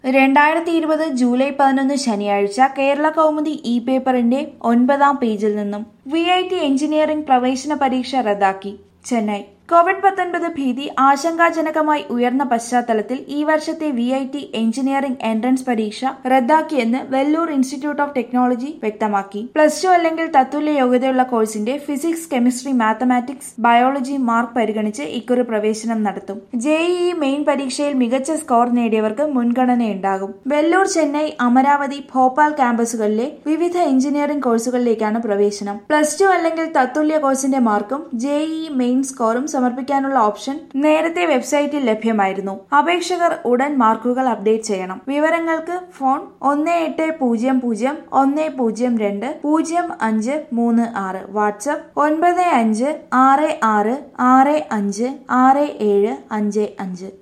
രണ്ടായിരത്തി ഇരുപത് ജൂലൈ പതിനൊന്ന് ശനിയാഴ്ച കേരള കൗമുദി ഇ പേപ്പറിന്റെ ഒൻപതാം പേജിൽ നിന്നും വി ഐ ടി എഞ്ചിനീയറിംഗ് പ്രവേശന പരീക്ഷ റദ്ദാക്കി ചെന്നൈ കോവിഡ് പത്തൊൻപത് ഭീതി ആശങ്കാജനകമായി ഉയർന്ന പശ്ചാത്തലത്തിൽ ഈ വർഷത്തെ V I T engineering entrance പരീക്ഷ റദ്ദാക്കിയെന്ന് വെല്ലൂർ ഇൻസ്റ്റിറ്റ്യൂട്ട് ഓഫ് ടെക്നോളജി വ്യക്തമാക്കി പ്ലസ് ടു അല്ലെങ്കിൽ തത്തുല്യ യോഗ്യതയുള്ള കോഴ്സിന്റെ physics chemistry mathematics biology mark പരിഗണിച്ച് ഇക്കുറി പ്രവേശനം നടത്തും ജെഇഇ മെയിൻ പരീക്ഷയിൽ മികച്ച സ്കോർ നേടിയവർക്ക് മുൻഗണനയുണ്ടാകും വെല്ലൂർ ചെന്നൈ അമരാവതി ഭോപ്പാൽ ക്യാമ്പസുകളിലെ വിവിധ എഞ്ചിനീയറിംഗ് കോഴ്സുകളിലേക്കാണ് പ്രവേശനം പ്ലസ് ടു അല്ലെങ്കിൽ തത്തുല്യ കോഴ്സിന്റെ മാർക്കും ജെഇഇ മെയിൻ സ്കോറും സമർപ്പിക്കാനുള്ള ഓപ്ഷൻ നേരത്തെ വെബ്സൈറ്റിൽ ലഭ്യമായിരുന്നു അപേക്ഷകർ ഉടൻ മാർക്കുകൾ അപ്ഡേറ്റ് ചെയ്യണം വിവരങ്ങൾക്ക് ഫോൺ ഒന്ന് എട്ട് പൂജ്യം പൂജ്യം ഒന്ന് പൂജ്യം രണ്ട് പൂജ്യം അഞ്ച് മൂന്ന് ആറ് വാട്സ്ആപ്പ് ഒൻപത് അഞ്ച് ആറ് ആറ് ആറ് അഞ്ച് ആറ് ഏഴ് അഞ്ച് അഞ്ച്